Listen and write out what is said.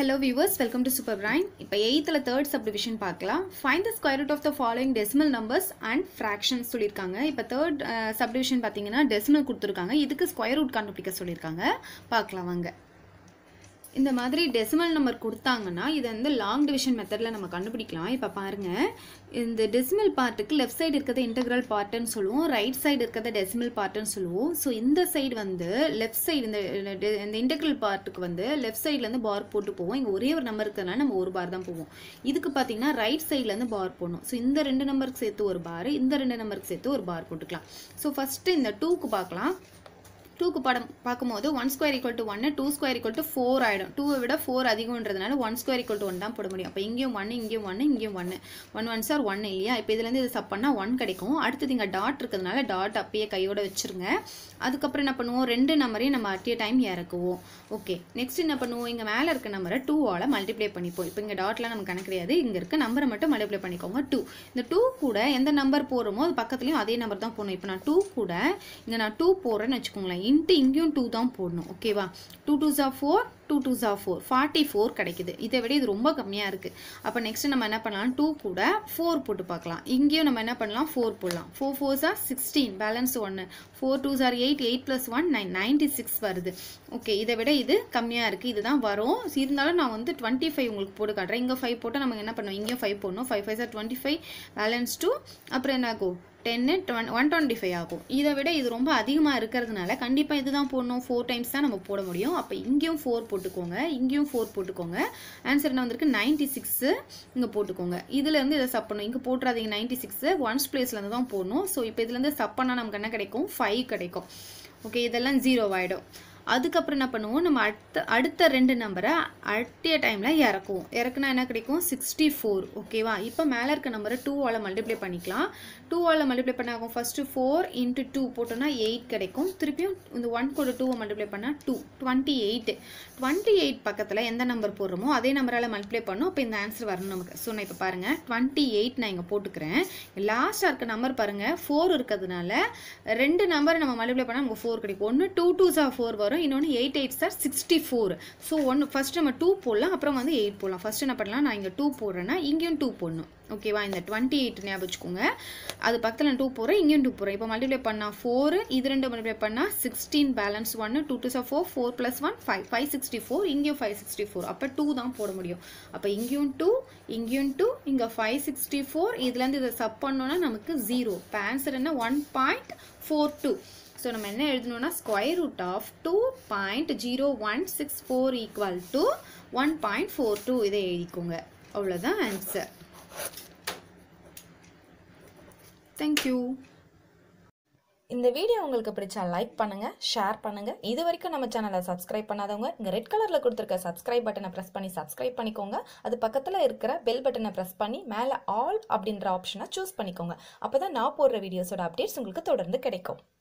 hello viewers welcome to super brain இப்போ எயித்தில் third subdivision பார்க்கலாம் find the square root of the following decimal numbers and fractions சொல்லியிருக்காங்க இப்போ third subdivision பார்த்தீங்கன்னா decimal கொடுத்துருக்காங்க இதுக்கு ஸ்கொயர் ரூட் கண்டுபிடிக்க சொல்லியிருக்காங்க பார்க்கலாம் வாங்க இந்த மாதிரி டெசிமல் நம்பர் கொடுத்தாங்கன்னா இதை வந்து லாங் டிவிஷன் மெத்தடில் நம்ம கண்டுபிடிக்கலாம் இப்போ பாருங்கள் இந்த டெசிமல் பார்ட்டுக்கு லெஃப்ட் சைடு இருக்கிறத இன்டெக்ரல் பார்ட்டுன்னு சொல்லுவோம் ரைட் சைடு இருக்கிறத டெசிமல் பார்ட்டுன்னு சொல்லுவோம் ஸோ இந்த சைடு வந்து லெஃப்ட் சைடு இந்த இந்த இன்டெக்ரல் பார்ட்டுக்கு வந்து லெஃப்ட் சைட்லேருந்து பார் போட்டு போவோம் இங்கே ஒரே ஒரு நம்பர் இருக்கிறதுனால நம்ம ஒரு பார் தான் போவோம் இதுக்கு பார்த்தீங்கன்னா ரைட் சைட்லேருந்து பார் போடணும் ஸோ இந்த ரெண்டு நம்பருக்கு சேர்த்து ஒரு பார் இந்த ரெண்டு நம்பருக்கு சேர்த்து ஒரு பார் போட்டுக்கலாம் ஸோ ஃபஸ்ட்டு இந்த டூக்கு பார்க்கலாம் டூக்கு படம் பார்க்கும்போது ஒன் ஸ்கொயர் ஈக்குவல் டு ஒன்று two square equal to four ஆகிடும் டூவை விட ஃபோர் அதிகம்ன்றதுனால one square equal to one தான் போட முடியும் அப்போ இங்கேயும் ஒன்று இங்கேயும் ஒன்று இங்கேயும் ஒன்று ஒன் ஒன் சார் ஒன் இல்லையா இப்போ இதுலேருந்து இது சப் பண்ணால் ஒன் கிடைக்கும் அடுத்தது இங்கே டாட் இருக்கிறதுனால டாட் அப்பயே கையோட வச்சுருங்க அதுக்கப்புறம் என்ன பண்ணுவோம் ரெண்டு நம்பரையும் நம்ம அட்டிய டைம் இறக்குவோம் ஓகே நெக்ஸ்ட் என்ன பண்ணுவோம் இங்கே மேலே இருக்க நம்பரை டூவால் மல்டிப்ளை பண்ணிப்போம் இப்போ இங்கே டாட்லாம் நமக்கு கணக்கு கிடையாது இங்கே இருக்க நம்பரை மட்டும் மல்டிப்ளை பண்ணிக்கோங்க டூ இந்த டூ கூட எந்த நம்பர் போடுறோமோ அது பக்கத்துலேயும் அதே நம்பர் தான் போடணும் இப்போ நான் டூ கூட இங்கே நான் டூ போடுறேன்னு வச்சுக்கோங்களேன் இன்ட்டு இங்கேயும் டூ தான் போடணும் ஓகேவா டூ டூ ஜா ஃபோர் டூ டூ ஜா ஃபோர் ஃபார்ட்டி ஃபோர் கிடைக்குது இதை விட இது ரொம்ப கம்மியாக இருக்குது அப்போ நெக்ஸ்ட் நம்ம என்ன பண்ணலாம் டூ கூட ஃபோர் போட்டு பார்க்கலாம் இங்கேயும் நம்ம என்ன பண்ணலாம் ஃபோர் போடலாம் ஃபோர் ஃபோர் ஜார் சிக்ஸ்டீன் பேலன்ஸ் ஒன்று ஃபோர் டூ ஜார் eight eight plus one nine ninety six வருது ஓகே இதை விட இது கம்மியாக இருக்குது இதுதான் வரும் இருந்தாலும் நான் வந்து டுவெண்ட்டி ஃபைவ் உங்களுக்கு போட்டு காட்டுறேன் இங்கே ஃபைவ் போட்டால் நம்ம என்ன பண்ணுவோம் இங்கேயும் ஃபைவ் போடணும் ஃபைவ் ஃபைவ் சார் டுவெண்ட்டி ஃபைவ் பேலன்ஸ் டூ அப்புறம் என்ன ஆகும் டென்னு டுவென் ஒன் டுவெண்ட்டி ஃபைவ் ஆகும் இதை விட இது ரொம்ப அதிகமாக இருக்கிறதுனால கண்டிப்பாக இதுதான் போடணும் ஃபோர் டைம்ஸ் தான் நம்ம போட முடியும் அப்போ இங்கேயும் ஃபோர் போட்டுக்கோங்க இங்கேயும் ஃபோர் போட்டுக்கோங்க ஆன்சர் என்ன வந்திருக்கு நைன்ட்டி சிக்ஸு இங்கே போட்டுக்கோங்க இதுலேருந்து இதை சப் பண்ணணும் இங்கே போட்டுறாதீங்க நைன்ட்டி சிக்ஸு ஒன்ஸ் பிளேஸ்லேருந்து தான் போடணும் ஸோ இப்போ இதுலேருந்து சப் பண்ணால் நமக்கு என்ன கிடைக்கும் ஃபைவ் கிடைக்கும் ஓகே இதெல்லாம் ஜீரோ ஆகிடும் அதுக்கப்புறம் என்ன பண்ணுவோம் நம்ம அடுத்த அடுத்த ரெண்டு நம்பரை அட்டிய டைமில் இறக்குவோம் இறக்குனா என்ன கிடைக்கும் சிக்ஸ்டி ஃபோர் ஓகேவா இப்போ மேலே இருக்க நம்பரை டூவால் மல்டிப்ளை பண்ணிக்கலாம் டூவால் மல்டிப்ளை பண்ண ஆகும் ஃபஸ்ட்டு ஃபோர் இன்ட்டு டூ போட்டோன்னா எயிட் கிடைக்கும் திருப்பியும் இந்த ஒன் கூட டூவை மல்டிப்ளை பண்ணால் two twenty eight twenty eight பக்கத்தில் எந்த நம்பர் போடுறோமோ அதே நம்பரால் மல்டிப்ளை பண்ணோம் அப்போ இந்த ஆன்சர் வரணும் நமக்கு ஸோ நான் இப்போ பாருங்கள் டுவெண்ட்டி எயிட் நான் இங்கே போட்டுக்கிறேன் லாஸ்ட்டாக இருக்க நம்பர் பாருங்கள் ஃபோர் இருக்கிறதுனால ரெண்டு நம்பர் நம்ம மல்டிப்ளை பண்ணால் நமக்கு ஃபோர் கிடைக்கும் ஒன்று டூ டூ சார் ஃபோர் வரும் இன்னொன்று எயிட் எயிட் சார் சிக்ஸ்டி ஃபோர் ஸோ ஒன்று ஃபஸ்ட் நம்ம டூ போடலாம் அப்புறம் வந்து எயிட் போடலாம் ஃபஸ்ட் என்ன பண்ணலாம் நான் இங்கே டூ போடுறேன்னா இங்கேயும் டூ போடணும் ஓகேவா இந்த டுவெண்ட்டி எயிட் ஞாபகம் வச்சுக்கோங்க அது பக்கத்தில் நான் டூ போகிறேன் இங்கேயும் டூ போகிறேன் இப்போ மல்டிப்ளை பண்ணால் ஃபோர் இது ரெண்டு மல்டிப்ளை பண்ணால் சிக்ஸ்டீன் பேலன்ஸ் ஒன்று டூ டூ சார் four four plus one five five sixty four இங்கேயும் ஃபைவ் சிக்ஸ்டி ஃபோர் அப்போ டூ தான் போட முடியும் அப்போ இங்கேயும் டூ இங்கேயும் டூ இங்கே ஃபைவ் சிக்ஸ்டி ஃபோர் இதுலேருந்து இதை சப் பண்ணோன்னா நமக்கு ஜீரோ இப்போ ஆன்சர் என்ன one point four two so நம்ம என்ன எழுதணும்னா square root of two point zero one six four equal to one point four two இதை எழுதிக்கோங்க அவ்வளோதான் ஆன்சர் தேங்க்யூ இந்த வீடியோ உங்களுக்கு பிடிச்சா லைக் பண்ணுங்க ஷேர் பண்ணுங்க இது வரைக்கும் நம்ம சேனலை சப்ஸ்கிரைப் பண்ணாதவங்க இங்க ரெட் கலர்ல கொடுத்துருக்க சப்ஸ்கிரைப் பட்டனை பிரஸ் பண்ணி சப்ஸ்கிரைப் பண்ணிக்கோங்க அது பக்கத்துல இருக்கிற பெல் பட்டனை பிரஸ் பண்ணி மேல ஆல் அப்படின்ற ஆப்ஷனை சூஸ் பண்ணிக்கோங்க அப்பதான் நான் போடுற வீடியோஸோட அப்டேட்ஸ் உங்களுக்கு தொடர்ந்து கிடைக்கும்